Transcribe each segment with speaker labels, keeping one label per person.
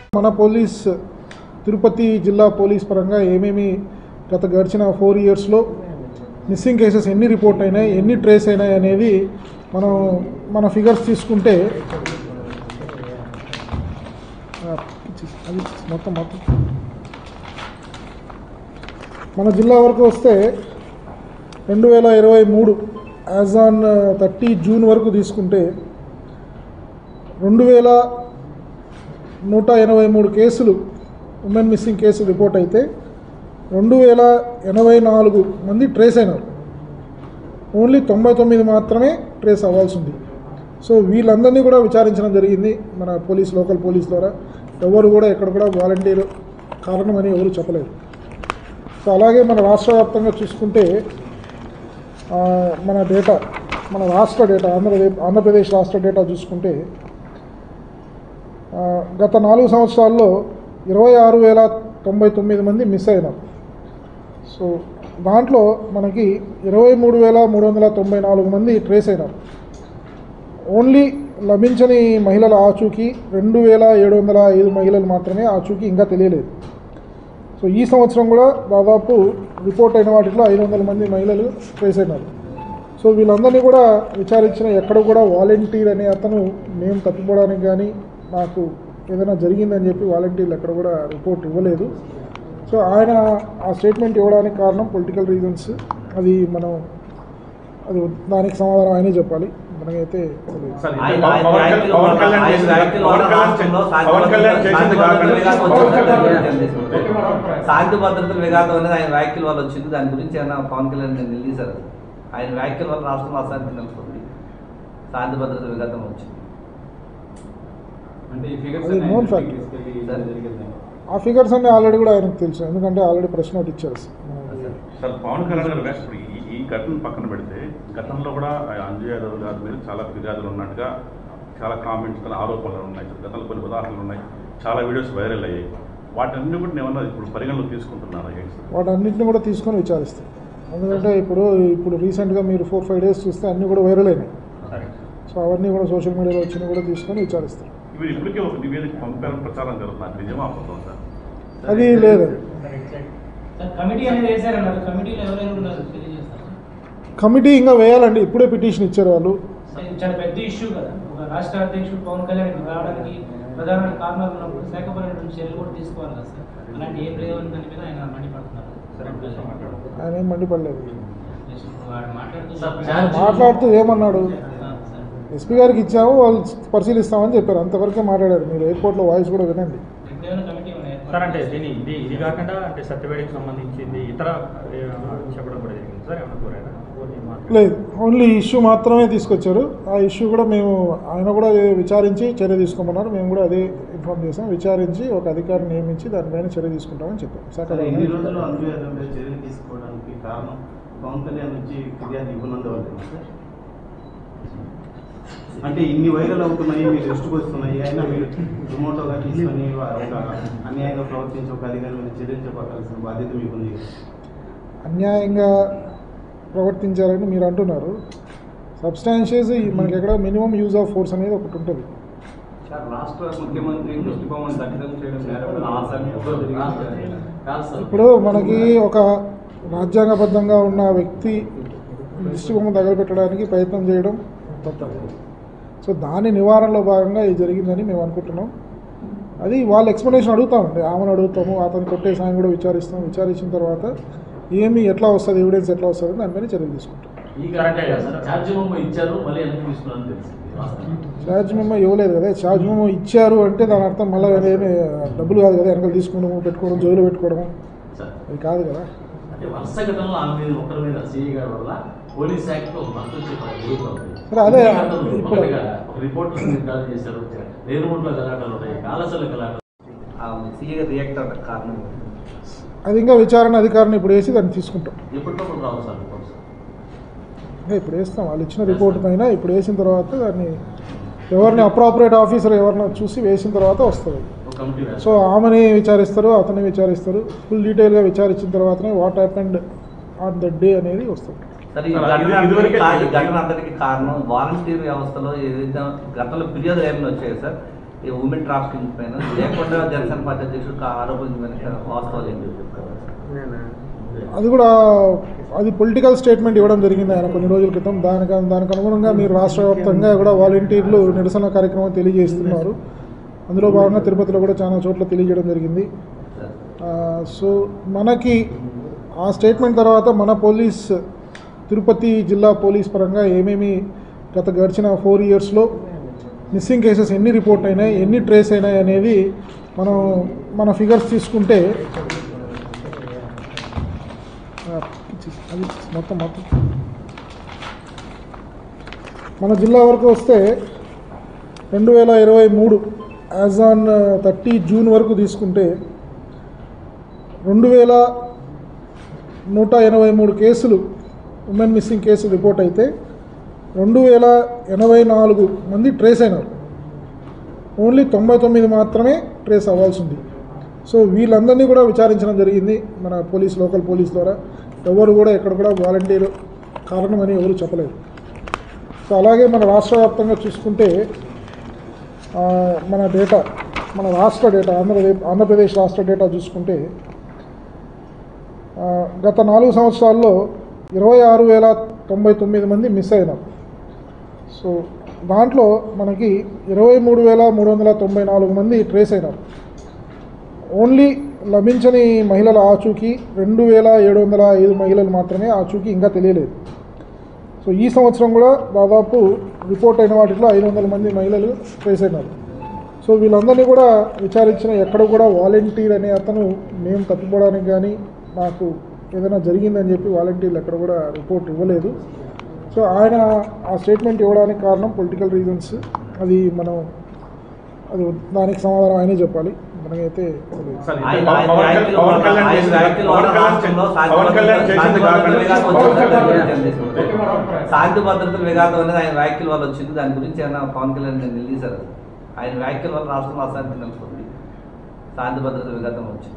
Speaker 1: మన పోలీస్ తిరుపతి జిల్లా పోలీస్ పరంగా ఏమేమి గత గడిచిన ఫోర్ ఇయర్స్లో మిస్సింగ్ కేసెస్ ఎన్ని రిపోర్ట్ అయినాయి ఎన్ని ట్రేస్ అయినాయి అనేది మనం మన ఫిగర్స్ తీసుకుంటే ఆ, అది మొత్తం మొత్తం మన జిల్లా వరకు వస్తే రెండు వేల ఇరవై మూడు యాజ్ ఆన్ థర్టీ జూన్ వరకు తీసుకుంటే రెండు వేల నూట ఎనభై మూడు కేసులు ఉమెన్ మిస్సింగ్ కేసులు రిపోర్ట్ అయితే రెండు వేల ఎనభై నాలుగు మంది ట్రేస్ అయినారు ఓన్లీ తొంభై తొమ్మిది మాత్రమే ట్రేస్ అవ్వాల్సి ఉంది సో వీళ్ళందరినీ కూడా విచారించడం జరిగింది మన పోలీస్ లోకల్ పోలీస్ ద్వారా ఎవరు కూడా ఎక్కడ కూడా వాలంటీర్ కారణమని ఎవరు చెప్పలేదు సో అలాగే మన రాష్ట్ర వ్యాప్తంగా చూసుకుంటే ఆ, మన డేటా మన రాష్ట్ర డేటా ఆంధ్రప్రదేశ్ ఆంధ్రప్రదేశ్ రాష్ట్ర డేటా చూసుకుంటే ఆ, గత నాలుగు సంవత్సరాల్లో ఇరవై ఆరు వేల తొంభై తొమ్మిది మంది మిస్ అయినారు సో దాంట్లో మనకి ఇరవై మూడు వేల మూడు వందల తొంభై నాలుగు మంది ట్రేస్ అయినారు ఓన్లీ లభించని మహిళల ఆచూకీ రెండు వేల ఏడు వందల ఐదు మహిళలు మాత్రమే ఆచూకీ ఇంకా తెలియలేదు సో ఈ సంవత్సరం కూడా దాదాపు రిపోర్ట్ అయిన వాటిలో ఐదు వందల మంది మహిళలు ట్రేస్ అయినారు సో వీళ్ళందరినీ కూడా విచారించిన ఎక్కడ కూడా వాలంటీర్ అనే అతను మేము తప్పిపోవడానికి కానీ నాకు ఏదైనా జరిగిందని చెప్పి వాలంటీర్లు ఎక్కడ కూడా రిపోర్ట్ ఇవ్వలేదు సో ఆయన ఆ స్టేట్మెంట్ ఇవ్వడానికి కారణం పొలిటికల్ రీజన్స్ అది మనం అది దానికి సమాధానం ఆయనే చెప్పాలి మనకైతే తెలియదు
Speaker 2: సార్,
Speaker 3: ఆయన-
Speaker 2: ఇప్పుడు
Speaker 3: ఆయన
Speaker 2: పవన్
Speaker 3: వ్యాఖ్యల
Speaker 2: పవన్
Speaker 3: వల్ల-
Speaker 2: కళ్యాణ్
Speaker 3: ఆయన
Speaker 2: చేసింది-
Speaker 3: వ్యాఖ్యల
Speaker 2: పవన్
Speaker 3: వల్ల
Speaker 2: కళ్యాణ్
Speaker 3: రాష్ట్రంలో
Speaker 2: చే-
Speaker 3: శాంతి
Speaker 2: పవన్ కళ్యాణ్
Speaker 3: భద్రతలు-
Speaker 2: చేసింది
Speaker 3: శాంతి భద్రతల
Speaker 2: కాకుండా-
Speaker 3: విఘాతం
Speaker 2: పవన్
Speaker 3: వచ్చింది.
Speaker 2: కళ్యాణ్
Speaker 3: శాంతి భద్రతల విఘాతం అనేది ఆయన వ్యాఖ్యల వల్ల వచ్చింది దాని గురించి ఆయన పవన్ కళ్యాణ్ గారు నిలదీశారు ఆయన వ్యాఖ్యల వల్ల రాష్ట్రంలో అశాంతి నెలకొంది శాంతి భద్రతల విఘాతం వచ్చింది
Speaker 4: అంటే ఈ ఫిగర్స్
Speaker 1: అది known fact.
Speaker 3: సార్.
Speaker 4: జరిగింది
Speaker 1: ఆ ఫిగర్స్ అన్నీ ఆల్రెడీ కూడా ఆయనకు తెలుసు ఎందుకంటే ఆల్రెడీ ప్రశ్న ఒకటి ఇచ్చారు
Speaker 2: సార్ పవన్ కళ్యాణ్ గారు ఇప్పుడు ఈ- ఈ ఘటన పక్కన పెడితే గతంలో కూడా అంజయ్ యాదవ్ గారి మీద చాలా ఫిర్యాదులు ఉన్నట్టుగా చాలా కామెంట్స్ చాలా ఆరోపణలు ఉన్నాయి గతంలో కొన్ని ఉదాహరణలు ఉన్నాయి చాలా వీడియోస్ వైరల్ అయ్యాయి వాటన్ని కూడా ఏమన్నా ఇప్పుడు పరిగణలోకి తీసుకుంటున్నారా ఏంటి సార్
Speaker 1: వాటన్నిటిని కూడా తీసుకొని విచారిస్తాం ఎందుకంటే ఇప్పుడు ఇప్పుడు రీసెంట్గా మీరు ఫోర్ ఫైవ్ డేస్ చూస్తే అన్నీ కూడా వైరల్ అయినాయి సో అవన్నీ కూడా సోషల్ మీడియాలో వచ్చినవి కూడా తీసుకొని విచారిస్తాం
Speaker 2: ఇవి ఇప్పటికే ఒక నివేదిక పంపారని ప్రచారం జరుగుతుంది నిజమా అబద్ధం సార్
Speaker 1: అది లేదు
Speaker 5: సార్ కమిటీ అనేది వేశారన్నారు కమిటీలో ఎవరైనా ఉన్నారు తెలియజేస్తారు
Speaker 1: కమిటీ ఇంకా వేయాలండి ఇప్పుడే పిటిషన్ ఇచ్చారు వాళ్ళు
Speaker 5: సార్ ఇది చాలా పెద్ద ఇష్యూ కదా ఒక రాష్ట్ర అధ్యక్షుడు పవన్ కళ్యాణ్ ఇక్కడ రావడానికి ప్రధానమైన కారణాలు ఉన్నప్పుడు శాఖపరమైన చర్యలు కూడా తీసుకోవాలి కదా సార్ అలాంటి ఏం లేవని దాని మీద ఆయన మండిపడుతున్నారు
Speaker 1: ఆయన ఏం మండిపడలేదు
Speaker 5: వాడు మాట్లాడుతూ
Speaker 6: సార్,
Speaker 1: ఆయన మాట్లాడుతూ ఏమన్నాడు
Speaker 5: ఆ, సార్.
Speaker 1: ఎస్పీ గారికి ఇచ్చాము వాళ్ళు పరిశీలిస్తామని చెప్పారు అంతవరకే మాట్లాడారు మీరు ఎయిర్పోర్ట్లో వాయిస్ కూడా వినండి
Speaker 5: ఏమైనా కమిటీ ఉన్నాయి
Speaker 6: సార్ అంటే దీని ఇది ఇది కాకుండా అంటే సత్యవేడికి సంబంధించింది ఇతర ఏ, చెప్పడం కూడా జరిగింది సార్ ఏమైనా కోరారా ఓన్లీ మాత్రం-
Speaker 1: లేదు ఓన్లీ ఇష్యూ మాత్రమే తీసుకొచ్చారు ఆ ఇష్యూ కూడా మేము ఆయన కూడా విచారించి చర్య తీసుకోమన్నారు మేము కూడా అదే ఇన్ఫార్మ్ చేసాం విచారించి ఒక అధికారిని నియమించి దానిపైన చర్య తీసుకుంటామని చెప్పాం శాఖ
Speaker 4: సార్ ఎన్ని రోజులు అందుబాటులో మీద చర్యలు తీసుకోవడానికి కారణం పవన్ కళ్యాణ్ నుంచి ఫిర్యాదు ఇవ్వనందువల్ల సార్ అంటే ఇన్ని వైరల్ అవుతున్నాయి మీరు దృష్టికి వస్తున్నాయి అయినా మీరు రిమోటోగా తీసుకొని ఒక అన్యాయంగా ప్రవర్తించి ఒక అధికారి మీద చర్యలు చెప్పాల్సిన బాధ్యత మీకుంది
Speaker 1: అన్యాయంగా ప్రవర్తించారని మీరు అంటున్నారు సబ్స్టాన్షియస్ మనకి ఎక్కడ మినిమం యూజ్ ఆఫ్ ఫోర్స్ అనేది ఒకటి ఉంటుంది
Speaker 4: సార్ రాష్ట్ర ముఖ్యమంత్రి దృష్టికోమని దగ్ధం చేయడం నేరం కాదు సార్
Speaker 1: ఇప్పుడు మనకి ఒక రాజ్యాంగబద్ధంగా ఉన్న వ్యక్తి దిష్టిబొమ్మ తగలబెట్టడానికి ప్రయత్నం చేయడం తప్పదు సో దాని నివారణలో భాగంగా ఇది జరిగిందని మేము అనుకుంటున్నాం అది వాళ్ళ ఎక్స్ప్లెనేషన్ అడుగుతామండి ఆమెను అడుగుతాము అతను కొట్టే సాయం కూడా విచారిస్తాం విచారించిన తర్వాత ఏమి ఎట్లా వస్తుంది ఎవిడెన్స్ ఎట్లా వస్తుంది దానిపైన చర్యలు తీసుకుంటాం
Speaker 6: ఈ అంటే ఛార్జ్ బొమ్మ ఇచ్చారు మళ్ళీ ఎందుకు తీసుకున్నారని తెలిసింది వాస్తవం.
Speaker 1: ఛార్జ్ మెమో ఇవ్వలేదు కదా ఛార్జ్ మెమో ఇచ్చారు అంటే దాని అర్థం మళ్ళీ ఏమి డబ్బులు కాదు కదా వెనకాల తీసుకోవడము పెట్టుకోవడం జోలు పెట్టుకోవడము
Speaker 6: సార్
Speaker 1: అది కాదు కదా
Speaker 6: అంటే వరుస ఘటనలు ఆమె మీద ఒకరి మీద సిఐ గారి వల్ల పోలీస్ శాఖకు ఒక భక్తులు జరుగుతుంది
Speaker 1: సరే, అదే
Speaker 6: ఈ ఘటనలు
Speaker 1: ఇప్పుడు-
Speaker 6: ఒకటిగా ఒక రిపోర్ట్ దాడి చేశారు రేణుగుంట్లో గలాటలు ఉన్నాయి కాలసల గలాటలు
Speaker 3: ఆ సీఏ రియాక్ట్ అవ్వడానికి కారణం ఏంటి?
Speaker 1: అది ఇంకా విచారణ అధికారిని ఇప్పుడు వేసి దాన్ని తీసుకుంటాం
Speaker 6: ఎప్పటికప్పుడు రావు సార్ రిపోర్ట్స్
Speaker 1: ఇంకా ఇప్పుడు వేస్తాం వాళ్ళు ఇచ్చిన రిపోర్ట్ పైన ఇప్పుడు వేసిన తర్వాత దాన్ని ఎవరిని అప్రాపరేట్ ఆఫీసర్ ఎవరిని చూసి వేసిన తర్వాత వస్తుంది
Speaker 6: ఒక కమిటీ వేస్తారు.
Speaker 1: సో ఆమెని విచారిస్తారు అతన్ని విచారిస్తారు ఫుల్ డీటెయిల్గా విచారించిన తర్వాతనే what happened on the day అనేది వస్తుంది
Speaker 3: సరే ఈ
Speaker 2: ఇది-
Speaker 3: ఘటన
Speaker 2: ఇది
Speaker 3: అంతటికి
Speaker 2: వరకే-
Speaker 3: కా- ఈ ఘటన అంతటికి కారణం వాలంటీర్ వ్యవస్థలో ఏదైతే గతంలో ఫిర్యాదులు ఏమైనా వచ్చాయి సార్ ఈ ఉమెన్ ట్రాఫికింగ్ పైన లేకుండా జనసేన పార్టీ అధ్యక్షుడు ఆరోపణ వెనక వాస్తవాలు ఏంటి చెప్తారు
Speaker 1: అది కూడా అది పొలిటికల్ స్టేట్మెంట్ ఇవ్వడం జరిగింది ఆయన కొన్ని రోజుల క్రితం దానికి దానికి అనుగుణంగా మీరు రాష్ట్ర వ్యాప్తంగా కూడా వాలంటీర్లు నిరసన కార్యక్రమం తెలియజేస్తున్నారు అందులో భాగంగా తిరుపతిలో కూడా చాలా చోట్ల తెలియజేయడం జరిగింది
Speaker 3: సార్
Speaker 1: ఆ, సో మనకి ఆ స్టేట్మెంట్ తర్వాత మన పోలీస్ తిరుపతి జిల్లా పోలీస్ పరంగా ఏమేమి గత గడిచిన ఫోర్ ఇయర్స్లో మిస్సింగ్ కేసెస్ ఎన్ని రిపోర్ట్ అయినాయి ఎన్ని ట్రేస్ అయినాయి అనేది మనం మన ఫిగర్స్ తీసుకుంటే ఆ, ఇచ్చేసి, అది ఇచ్చేసి, మొత్తం మొత్తం మన జిల్లా వరకు వస్తే రెండు వేల ఇరవై మూడు యాజ్ ఆన్ థర్టీ జూన్ వరకు తీసుకుంటే రెండు వేల నూట ఎనభై మూడు కేసులు ఉమెన్ మిస్సింగ్ కేసులు రిపోర్ట్ అయితే రెండు వేల ఎనభై నాలుగు మంది ట్రేస్ అయినారు ఓన్లీ తొంభై తొమ్మిది మాత్రమే ట్రేస్ అవ్వాల్సి ఉంది సో వీళ్ళందరినీ కూడా విచారించడం జరిగింది మన పోలీస్ లోకల్ పోలీస్ ద్వారా ఎవరు కూడా ఎక్కడ కూడా వాలంటీర్ కారణమని ఎవరు చెప్పలేదు సో అలాగే మన రాష్ట్ర వ్యాప్తంగా చూసుకుంటే ఆ, మన డేటా మన రాష్ట్ర డేటా ఆంధ్రప్రదేశ్ ఆంధ్రప్రదేశ్ రాష్ట్ర డేటా చూసుకుంటే ఆ, గత నాలుగు సంవత్సరాల్లో ఇరవై ఆరు వేల తొంభై తొమ్మిది మంది మిస్ అయినారు సో దాంట్లో మనకి ఇరవై మూడు వేల మూడు వందల తొంభై నాలుగు మంది ట్రేస్ అయినారు ఓన్లీ లభించని మహిళల ఆచూకీ రెండు వేల ఏడు వందల ఐదు మహిళలు మాత్రమే ఆచూకీ ఇంకా తెలియలేదు సో ఈ సంవత్సరం కూడా దాదాపు రిపోర్ట్ అయిన వాటిలో ఐదు వందల మంది మహిళలు ట్రేస్ అయినారు సో వీళ్ళందరినీ కూడా విచారించిన ఎక్కడ కూడా వాలంటీర్ అనే అతను మేము తప్పిపోవడానికి కానీ మాకు ఏదైనా జరిగిందని చెప్పి వాలంటీర్లు ఎక్కడ కూడా రిపోర్ట్ ఇవ్వలేదు సో ఆయన ఆ స్టేట్మెంట్ ఇవ్వడానికి కారణం పొలిటికల్ రీజన్స్ అది మనం అది దానికి సమాధానం ఆయనే చెప్పాలి మనకైతే తెలియదు
Speaker 2: సార్,
Speaker 3: ఆయన
Speaker 2: పవన్
Speaker 3: ఆయన
Speaker 2: కళ్యాణ్
Speaker 3: వ్యాఖ్యలు
Speaker 2: పవన్
Speaker 3: వల్ల-
Speaker 2: కళ్యాణ్
Speaker 3: ఆయన
Speaker 2: చేసింది-
Speaker 3: వ్యాఖ్యలు
Speaker 2: పవన్
Speaker 3: వల్ల
Speaker 2: కళ్యాణ్
Speaker 3: రాష్ట్రంలో
Speaker 2: చే-
Speaker 3: శాంతి
Speaker 2: పవన్ కళ్యాణ్
Speaker 3: భద్రతలు-
Speaker 2: చేసింది
Speaker 3: శాంతి భద్రతలు
Speaker 2: కాకుండా-
Speaker 3: విఘాతం వచ్చింది. శాంతి భద్రతల విఘాతం అనేది ఆయన వ్యాఖ్యల వల్ల వచ్చింది దాని గురించి ఆయన పవన్ కళ్యాణ్ గారు నిలదీశారు ఆయన వ్యాఖ్యల వల్ల రాష్ట్రంలో అశాంతి నెలకొంది శాంతి భద్రతల విఘాతం వచ్చింది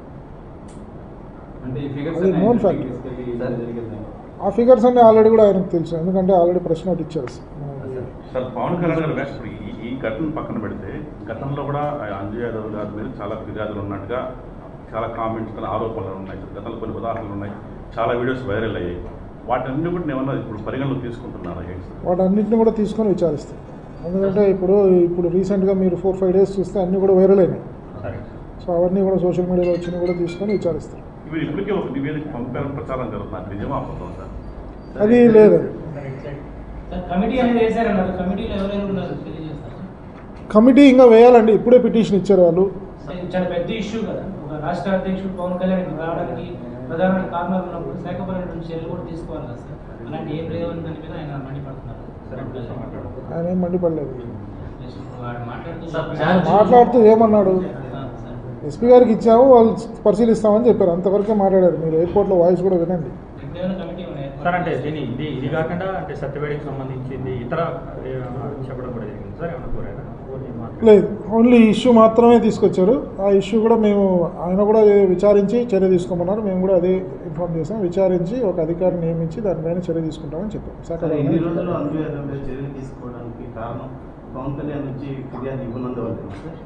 Speaker 4: అంటే ఈ ఫిగర్స్
Speaker 1: అది known fact.
Speaker 4: తీసుకెళ్ళి జరిగింది
Speaker 1: ఆ ఫిగర్స్ అన్నీ ఆల్రెడీ కూడా ఆయనకు తెలుసు ఎందుకంటే ఆల్రెడీ ప్రెస్ నోట్ ఇచ్చారు మనకి.
Speaker 2: సార్ పవన్ కళ్యాణ్ గారు వ్యాఖ్య- ఇప్పుడు ఈ ఈ ఘటన పక్కన పెడితే గతంలో కూడా అంజయ్ యాదవ్ గారి మీద చాలా ఫిర్యాదులు ఉన్నట్టుగా చాలా కామెంట్స్ చాలా ఆరోపణలు ఉన్నాయి గతంలో కొన్ని ఉదాహరణలు ఉన్నాయి చాలా వీడియోస్ వైరల్ అయ్యాయి వాటన్ని కూడా ఏమన్నా ఇప్పుడు పరిగణలోకి తీసుకుంటున్నారా ఏంటి సార్?
Speaker 1: వాటన్నిటిని కూడా తీసుకొని విచారిస్తాం ఎందుకంటే ఇప్పుడు ఇప్పుడు రీసెంట్గా మీరు ఫోర్ ఫైవ్ డేస్ చూస్తే అన్నీ కూడా వైరల్ అయినాయి
Speaker 6: సరే
Speaker 1: సో అవన్నీ కూడా సోషల్ మీడియాలో వచ్చినవి కూడా తీసుకొని విచారిస్తాం
Speaker 2: ఇవి ఇప్పటికే ఒక నివేదిక పంపారని ప్రచారం జరుగుతుంది నిజమా అబద్ధం సార్
Speaker 1: అది లేదు
Speaker 5: సార్ కమిటీ అనేది వేశారన్నారు కమిటీలో ఎవరెవరు ఉన్నారు తెలియజేస్తారు
Speaker 1: కమిటీ ఇంకా వేయాలండి ఇప్పుడే పిటిషన్ ఇచ్చారు వాళ్ళు
Speaker 5: సార్ ఇది చాలా పెద్ద ఇష్యూ కదా ఒక రాష్ట్ర అధ్యక్షుడు పవన్ కళ్యాణ్ ఇక్కడ రావడానికి ప్రధానమైన కారణాలు ఉన్నప్పుడు శాఖపరమైన చర్యలు కూడా తీసుకోవాలి కదా సార్ అలాంటి ఏం లేవని దాని మీద ఆయన మండిపడుతున్నారు
Speaker 6: సరే ఒకసారి మాట్లాడు.
Speaker 1: ఆయన ఏం మండిపడలేదు
Speaker 5: వాడు మాట్లాడుతూ
Speaker 7: సార్,
Speaker 1: ఆయన మాట్లాడుతూ ఏమన్నాడు
Speaker 5: ఆ, సార్.
Speaker 1: ఎస్పీ గారికి ఇచ్చాము వాళ్ళు పరిశీలిస్తామని చెప్పారు అంతవరకే మాట్లాడారు మీరు ఎయిర్పోర్ట్లో వాయిస్ కూడా వినండి
Speaker 5: ఇప్పుడు ఏమైనా కమిటీ ఏమైనా ఏర్పాటు
Speaker 6: సార్ అంటే దీని ఇది ఇది కాకుండా అంటే సత్యవేడికి సంబంధించింది ఇతర ఏ, చెప్పడం కూడా జరిగింది సార్ ఏమన్నా కోరారా ఓన్లీ మాత్రమే.
Speaker 1: లేదు ఓన్లీ ఇష్యూ మాత్రమే తీసుకొచ్చారు ఆ ఇష్యూ కూడా మేము ఆయన కూడా విచారించి చర్య తీసుకోమన్నారు మేము కూడా అదే ఇన్ఫార్మ్ చేసాం విచారించి ఒక అధికారిని నియమించి దానిపైన చర్య తీసుకుంటామని చెప్పాం శాఖ
Speaker 4: సార్ ఎన్ని రోజులు అంజు యాదవ్ మీద చర్యలు తీసుకోవడానికి కారణం పవన్ కళ్యాణ్ నుంచి ఫిర్యాదు ఇవ్వనందువల్ల సార్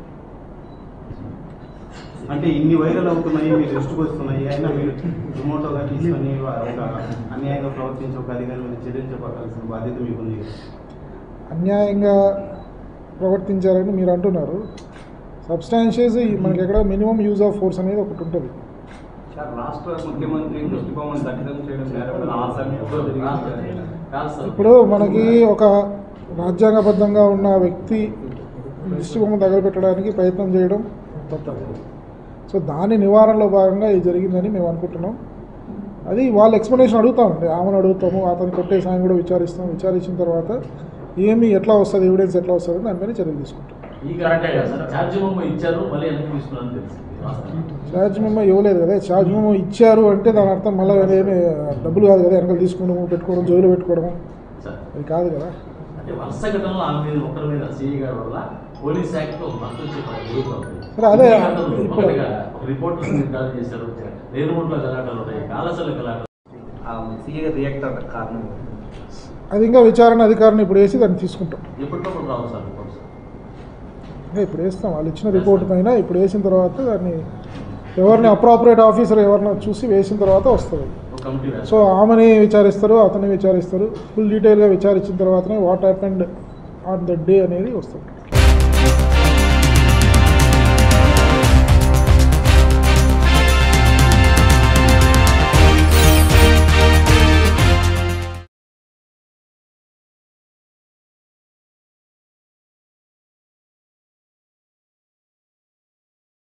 Speaker 4: అంటే ఇన్ని వైరల్ అవుతున్నాయి మీ దృష్టికి వస్తున్నాయి అయినా మీరు రిమోటోగా తీసుకొని వా- ఒక అన్యాయంగా ప్రవర్తించి ఒక అధికారి మీద చర్యలు చెప్పాల్సిన బాధ్యత మీకుంది కదా.
Speaker 1: అన్యాయంగా ప్రవర్తించారని మీరు అంటున్నారు సబ్స్టాన్షియస్ మనకి ఎక్కడ మినిమం యూజ్ ఆఫ్ ఫోర్స్ అనేది ఒకటి ఉంటుంది
Speaker 8: సార్ రాష్ట్ర ముఖ్యమంత్రి దృష్టికోణం దగ్ధం చేయడం నేరం ఆ సమయంలో జరిగింది
Speaker 7: కాదు సార్
Speaker 1: ఇప్పుడు మనకి ఒక రాజ్యాంగబద్ధంగా ఉన్న వ్యక్తి దృష్టిబొమ్మ తగలబెట్టడానికి ప్రయత్నం చేయడం తప్పదు సో దాని నివారణలో భాగంగా ఇది జరిగిందని మేము అనుకుంటున్నాం అది వాళ్ళ ఎక్స్ప్లెనేషన్ అడుగుతామండి ఆమెను అడుగుతాము అతను కొట్టేసి ఆయన కూడా విచారిస్తాం విచారించిన తర్వాత ఏమి ఎట్లా వస్తుంది ఎవిడెన్స్ ఎట్లా వస్తుంది దాని మీద చర్యలు తీసుకుంటాం
Speaker 7: ఈ కరెక్టే కదా సార్ ఛార్జ్ బొమ్మ ఇచ్చారు మళ్ళీ వెనక్కి తీసుకున్నారని తెలిసింది వాస్తవం.
Speaker 1: ఛార్జ్ మెమో ఇవ్వలేదు కదా ఛార్జ్ మెమో ఇచ్చారు అంటే దాని అర్థం మళ్ళీ ఏమి డబ్బులు కాదు కదా వెనకాల తీసుకోవడము పెట్టుకోవడం జోలు పెట్టుకోవడము
Speaker 7: సార్
Speaker 1: అది కాదు కదా
Speaker 7: అంటే వరుస ఘటనలు ఆమె మీద ఒకరి మీద సిఐ గారి వల్ల పోలీస్ యాక్ట్ ఒక మద్దతు వచ్చే పని జరుగుతుంది
Speaker 1: సరే, అదే
Speaker 7: ఈ ఘటనలు
Speaker 1: ఇప్పుడు-
Speaker 7: ఒకటిగా ఒక రిపోర్ట్ నిర్ధారణ చేశారు రేరుమూట్లో గలాటలు ఉన్నాయి కాలసల గలాటలు
Speaker 3: ఆ సీఏ రియాక్ట్ అవ్వడానికి కారణం ఏంటి?
Speaker 1: అది ఇంకా విచారణ అధికారిని ఇప్పుడు వేసి దాన్ని తీసుకుంటాం
Speaker 7: ఎప్పటికప్పుడు రావు సార్ రిపోర్ట్స్
Speaker 1: ఇంకా ఇప్పుడు వేస్తాం వాళ్ళు ఇచ్చిన రిపోర్ట్ పైన ఇప్పుడు వేసిన తర్వాత దాన్ని ఎవరిని అప్రాపరేట్ ఆఫీసర్ ఎవరిని చూసి వేసిన తర్వాత వస్తుంది
Speaker 7: ఒక కమిటీ వేస్తారు.
Speaker 1: సో ఆమెని విచారిస్తారు అతన్ని విచారిస్తారు ఫుల్ డీటెయిల్గా విచారించిన తర్వాతనే what happened on the day అనేది వస్తుంది